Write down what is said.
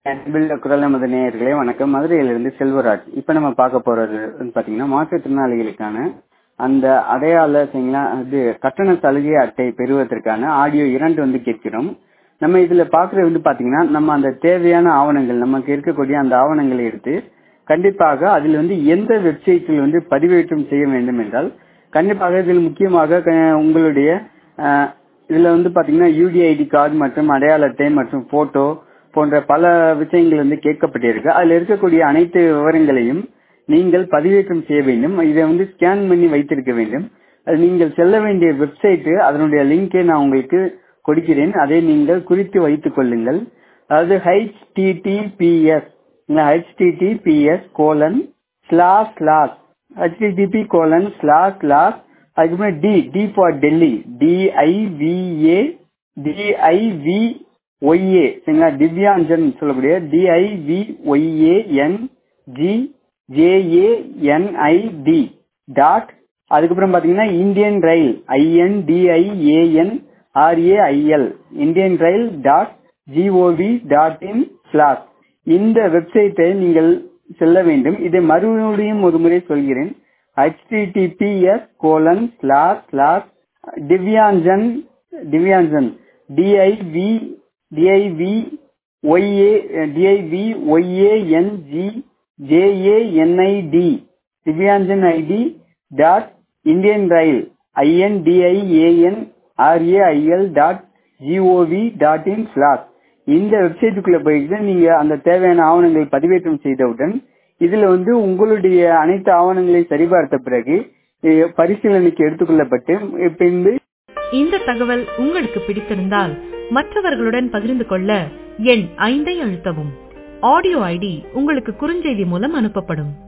அன்பில் குரல் நமது நேயர்களே வணக்கம் மதுரையிலிருந்து செல்வராஜ் இப்ப நம்ம பார்க்க போறது வந்து பாத்தீங்கன்னா மாற்றுத்திறனாளிகளுக்கான அந்த அடையாள சரிங்களா இது கட்டண சலுகை அட்டை பெறுவதற்கான ஆடியோ இரண்டு வந்து கேட்கிறோம் நம்ம இதுல பாக்குறது வந்து பாத்தீங்கன்னா நம்ம அந்த தேவையான ஆவணங்கள் நமக்கு இருக்கக்கூடிய அந்த ஆவணங்களை எடுத்து கண்டிப்பாக அதில் வந்து எந்த வெப்சைட்டில் வந்து பதிவேற்றம் செய்ய வேண்டும் என்றால் கண்டிப்பாக இதில் முக்கியமாக க- உங்களுடைய அஹ், இதுல வந்து பாத்தீங்கன்னா யூடிஐடி கார்டு மற்றும் அடையாள அட்டை மற்றும் போட்டோ போன்ற பல விஷயங்கள் வந்து கேட்கப்பட்டிருக்கு அதுல இருக்கக்கூடிய அனைத்து விவரங்களையும் நீங்கள் பதிவேற்றம் செய்ய வேண்டும் இதை வந்து ஸ்கேன் பண்ணி வைத்திருக்க வேண்டும் அது நீங்கள் செல்ல வேண்டிய வெப்சைட் அதனுடைய லிங்கை நான் உங்களுக்கு கொடுக்கிறேன் அதை நீங்கள் குறித்து வைத்துக் கொள்ளுங்கள் அதாவது HTTPS HTTPS colon slash slash HTTP colon slash slash அதுக்கப்புறம் D D for Delhi DIVA DIV YA சரிங்களா திவ்யாஞ்சன் சொல்லக்கூடிய DIV YA N G JANIT dot அதுக்கப்புறம் பாத்தீங்கன்னா Indian rail INDIAN RAIL Indian rail dot GOV dot in slash இந்த வெப்சைட்டை நீங்கள் செல்ல வேண்டும் இதை மறுபடியும் ஒரு முறை சொல்கிறேன் https colon slash slash Divyanjan Divyanjan DIV DIV YA DIV YANG JANIT Divyanjan IT dot Indian rail INDIAN RAIL dot GOV dot in slash இந்த வெப்சைட்டுக்குள்ள போயிட்டு நீங்க அந்த தேவையான ஆவணங்களை பதிவேற்றம் செய்தவுடன் இதுல வந்து உங்களுடைய அனைத்து ஆவணங்களையும் சரிபார்த்த பிறகு அஹ், பரிசீலனைக்கு எடுத்துக்கொள்ளப்பட்டு பின்பு இந்த தகவல் உங்களுக்கு பிடித்திருந்தால் மற்றவர்களுடன் பகிர்ந்து கொள்ள எண் ஐந்தை அழுத்தவும் ஆடியோ ஐடி உங்களுக்கு குறுஞ்செய்தி மூலம் அனுப்பப்படும்